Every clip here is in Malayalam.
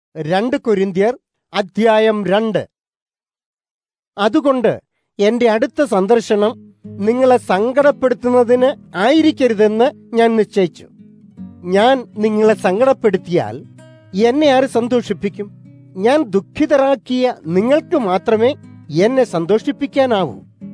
രണ്ട് കൊരിന്ത്യർ അധ്യായം രണ്ട് അതുകൊണ്ട് എന്റെ അടുത്ത സന്ദർശനം നിങ്ങളെ സങ്കടപ്പെടുത്തുന്നതിന് ആയിരിക്കരുതെന്ന് ഞാൻ നിശ്ചയിച്ചു ഞാൻ നിങ്ങളെ സങ്കടപ്പെടുത്തിയാൽ എന്നെ ആര് സന്തോഷിപ്പിക്കും ഞാൻ ദുഃഖിതരാക്കിയ നിങ്ങൾക്ക് മാത്രമേ എന്നെ സന്തോഷിപ്പിക്കാനാവൂ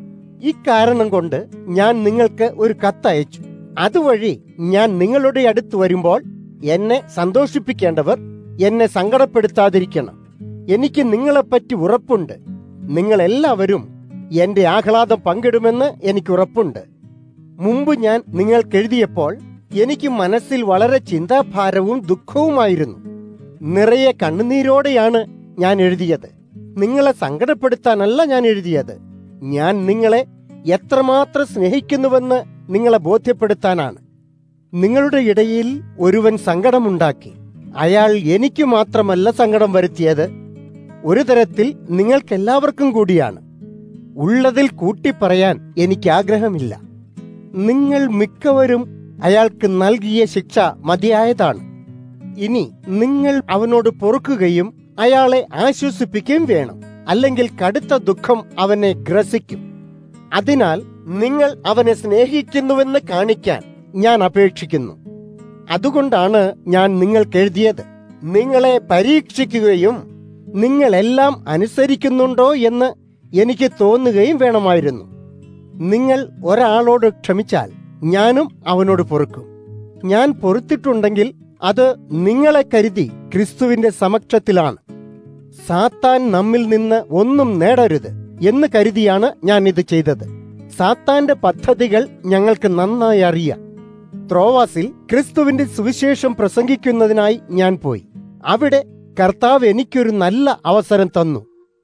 ഇക്കാരണം കൊണ്ട് ഞാൻ നിങ്ങൾക്ക് ഒരു കത്തയച്ചു അതുവഴി ഞാൻ നിങ്ങളുടെ അടുത്ത് വരുമ്പോൾ എന്നെ സന്തോഷിപ്പിക്കേണ്ടവർ എന്നെ സങ്കടപ്പെടുത്താതിരിക്കണം എനിക്ക് നിങ്ങളെപ്പറ്റി ഉറപ്പുണ്ട് നിങ്ങൾ എല്ലാവരും എന്റെ ആഹ്ലാദം പങ്കിടുമെന്ന് എനിക്ക് ഉറപ്പുണ്ട് മുമ്പ് ഞാൻ നിങ്ങൾക്കെഴുതിയപ്പോൾ എനിക്ക് മനസ്സിൽ വളരെ ചിന്താഭാരവും ദുഃഖവുമായിരുന്നു നിറയെ കണ്ണുനീരോടെയാണ് ഞാൻ എഴുതിയത് നിങ്ങളെ സങ്കടപ്പെടുത്താനല്ല ഞാൻ എഴുതിയത് ഞാൻ നിങ്ങളെ എത്രമാത്രം സ്നേഹിക്കുന്നുവെന്ന് നിങ്ങളെ ബോധ്യപ്പെടുത്താനാണ് നിങ്ങളുടെ ഇടയിൽ ഒരുവൻ സങ്കടമുണ്ടാക്കി അയാൾ എനിക്ക് മാത്രമല്ല സങ്കടം വരുത്തിയത് ഒരു തരത്തിൽ നിങ്ങൾക്കെല്ലാവർക്കും കൂടിയാണ് ഉള്ളതിൽ കൂട്ടിപ്പറയാൻ എനിക്ക് ആഗ്രഹമില്ല നിങ്ങൾ മിക്കവരും അയാൾക്ക് നൽകിയ ശിക്ഷ മതിയായതാണ് ഇനി നിങ്ങൾ അവനോട് പൊറുക്കുകയും അയാളെ ആശ്വസിപ്പിക്കുകയും വേണം അല്ലെങ്കിൽ കടുത്ത ദുഃഖം അവനെ ഗ്രസിക്കും അതിനാൽ നിങ്ങൾ അവനെ സ്നേഹിക്കുന്നുവെന്ന് കാണിക്കാൻ ഞാൻ അപേക്ഷിക്കുന്നു അതുകൊണ്ടാണ് ഞാൻ നിങ്ങൾക്ക് എഴുതിയത് നിങ്ങളെ പരീക്ഷിക്കുകയും നിങ്ങളെല്ലാം അനുസരിക്കുന്നുണ്ടോ എന്ന് എനിക്ക് തോന്നുകയും വേണമായിരുന്നു നിങ്ങൾ ഒരാളോട് ക്ഷമിച്ചാൽ ഞാനും അവനോട് പൊറുക്കും ഞാൻ പൊറുത്തിട്ടുണ്ടെങ്കിൽ അത് നിങ്ങളെ കരുതി ക്രിസ്തുവിന്റെ സമക്ഷത്തിലാണ് സാത്താൻ നമ്മിൽ നിന്ന് ഒന്നും നേടരുത് എന്ന് കരുതിയാണ് ഞാൻ ഇത് ചെയ്തത് സാത്താന്റെ പദ്ധതികൾ ഞങ്ങൾക്ക് നന്നായി അറിയാം ത്രോവാസിൽ ക്രിസ്തുവിന്റെ സുവിശേഷം പ്രസംഗിക്കുന്നതിനായി ഞാൻ പോയി അവിടെ കർത്താവ് എനിക്കൊരു നല്ല അവസരം തന്നു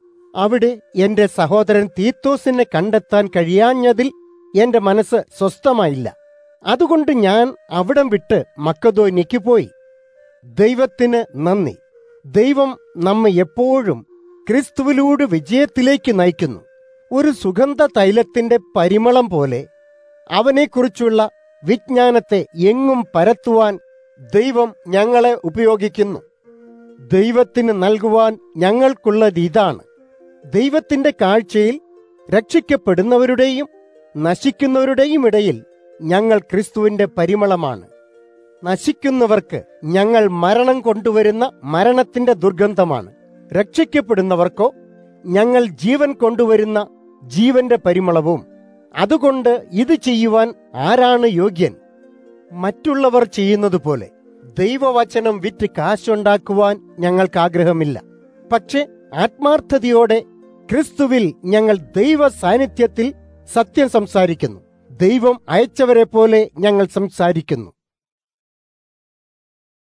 അവിടെ എന്റെ സഹോദരൻ തീത്തോസിനെ കണ്ടെത്താൻ കഴിയാഞ്ഞതിൽ എന്റെ മനസ്സ് സ്വസ്ഥമായില്ല അതുകൊണ്ട് ഞാൻ അവിടം വിട്ട് മക്കതോന്യയ്ക്ക് പോയി ദൈവത്തിന് നന്ദി ദൈവം നമ്മെ എപ്പോഴും ക്രിസ്തുവിലൂടെ വിജയത്തിലേക്ക് നയിക്കുന്നു ഒരു സുഗന്ധ തൈലത്തിന്റെ പരിമളം പോലെ അവനെക്കുറിച്ചുള്ള വിജ്ഞാനത്തെ എങ്ങും പരത്തുവാൻ ദൈവം ഞങ്ങളെ ഉപയോഗിക്കുന്നു ദൈവത്തിന് നൽകുവാൻ ഞങ്ങൾക്കുള്ളത് ഇതാണ് ദൈവത്തിന്റെ കാഴ്ചയിൽ രക്ഷിക്കപ്പെടുന്നവരുടെയും നശിക്കുന്നവരുടെയും ഇടയിൽ ഞങ്ങൾ ക്രിസ്തുവിന്റെ പരിമളമാണ് നശിക്കുന്നവർക്ക് ഞങ്ങൾ മരണം കൊണ്ടുവരുന്ന മരണത്തിന്റെ ദുർഗന്ധമാണ് രക്ഷിക്കപ്പെടുന്നവർക്കോ ഞങ്ങൾ ജീവൻ കൊണ്ടുവരുന്ന ജീവന്റെ പരിമളവും അതുകൊണ്ട് ഇത് ചെയ്യുവാൻ ആരാണ് യോഗ്യൻ മറ്റുള്ളവർ ചെയ്യുന്നത് പോലെ ദൈവവചനം വിറ്റ് കാശുണ്ടാക്കുവാൻ ഞങ്ങൾക്ക് ആഗ്രഹമില്ല പക്ഷെ ആത്മാർത്ഥതയോടെ ക്രിസ്തുവിൽ ഞങ്ങൾ ദൈവ സാന്നിധ്യത്തിൽ സത്യം സംസാരിക്കുന്നു ദൈവം അയച്ചവരെ പോലെ ഞങ്ങൾ സംസാരിക്കുന്നു